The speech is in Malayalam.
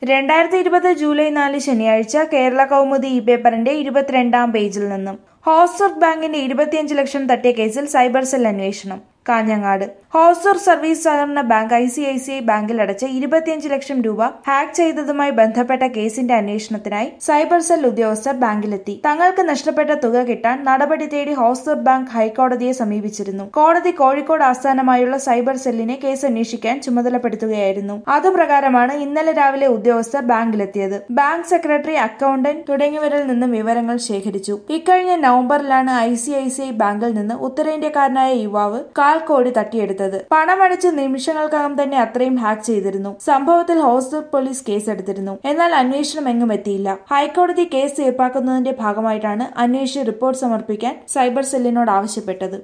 രണ്ടായിരത്തി ഇരുപത് ജൂലൈ നാല് ശനിയാഴ്ച കേരള കൗമുദി ഇ പേപ്പറിന്റെ ഇരുപത്തിരണ്ടാം പേജിൽ നിന്നും ഹോസ്വർഗ് ബാങ്കിന്റെ ഇരുപത്തിയഞ്ച് ലക്ഷം തട്ടിയ കേസിൽ സൈബർ സെൽ അന്വേഷണം കാഞ്ഞങ്ങാട് ഹോസൂർ സർവീസ് സഹകരണ bank I C I C I ബാങ്കിൽ അടച്ച ഇരുപത്തിയഞ്ച് ലക്ഷം രൂപ ഹാക്ക് ചെയ്തതുമായി ബന്ധപ്പെട്ട കേസിന്റെ അന്വേഷണത്തിനായി സൈബർ സെൽ ഉദ്യോഗസ്ഥർ ബാങ്കിലെത്തി തങ്ങൾക്ക് നഷ്ടപ്പെട്ട തുക കിട്ടാൻ നടപടി തേടി ഹോസൂർ ബാങ്ക് ഹൈക്കോടതിയെ സമീപിച്ചിരുന്നു കോടതി കോഴിക്കോട് ആസ്ഥാനമായുള്ള സൈബർ സെല്ലിനെ കേസ് അന്വേഷിക്കാൻ ചുമതലപ്പെടുത്തുകയായിരുന്നു അതുപ്രകാരമാണ് ഇന്നലെ രാവിലെ ഉദ്യോഗസ്ഥർ ബാങ്കിലെത്തിയത് ബാങ്ക് സെക്രട്ടറി അക്കൗണ്ടന്റ് തുടങ്ങിയവരിൽ നിന്നും വിവരങ്ങൾ ശേഖരിച്ചു ഇക്കഴിഞ്ഞ നവംബറിലാണ് I C I C I ബാങ്കിൽ നിന്ന് ഉത്തരേന്ത്യക്കാരനായ യുവാവ് കാൽ കോടി തട്ടിയെടുത്തത് പണമടച്ച് നിമിഷങ്ങൾക്കകം തന്നെ അത്രയും ഹാക്ക് ചെയ്തിരുന്നു സംഭവത്തിൽ ഹോസ്റ്റൽ പോലീസ് കേസെടുത്തിരുന്നു എന്നാൽ അന്വേഷണം എങ്ങും എത്തിയില്ല ഹൈക്കോടതി കേസ് തീർപ്പാക്കുന്നതിന്റെ ഭാഗമായിട്ടാണ് അന്വേഷിച്ച് റിപ്പോർട്ട് സമർപ്പിക്കാൻ സൈബർ സെല്ലിനോട് ആവശ്യപ്പെട്ടത്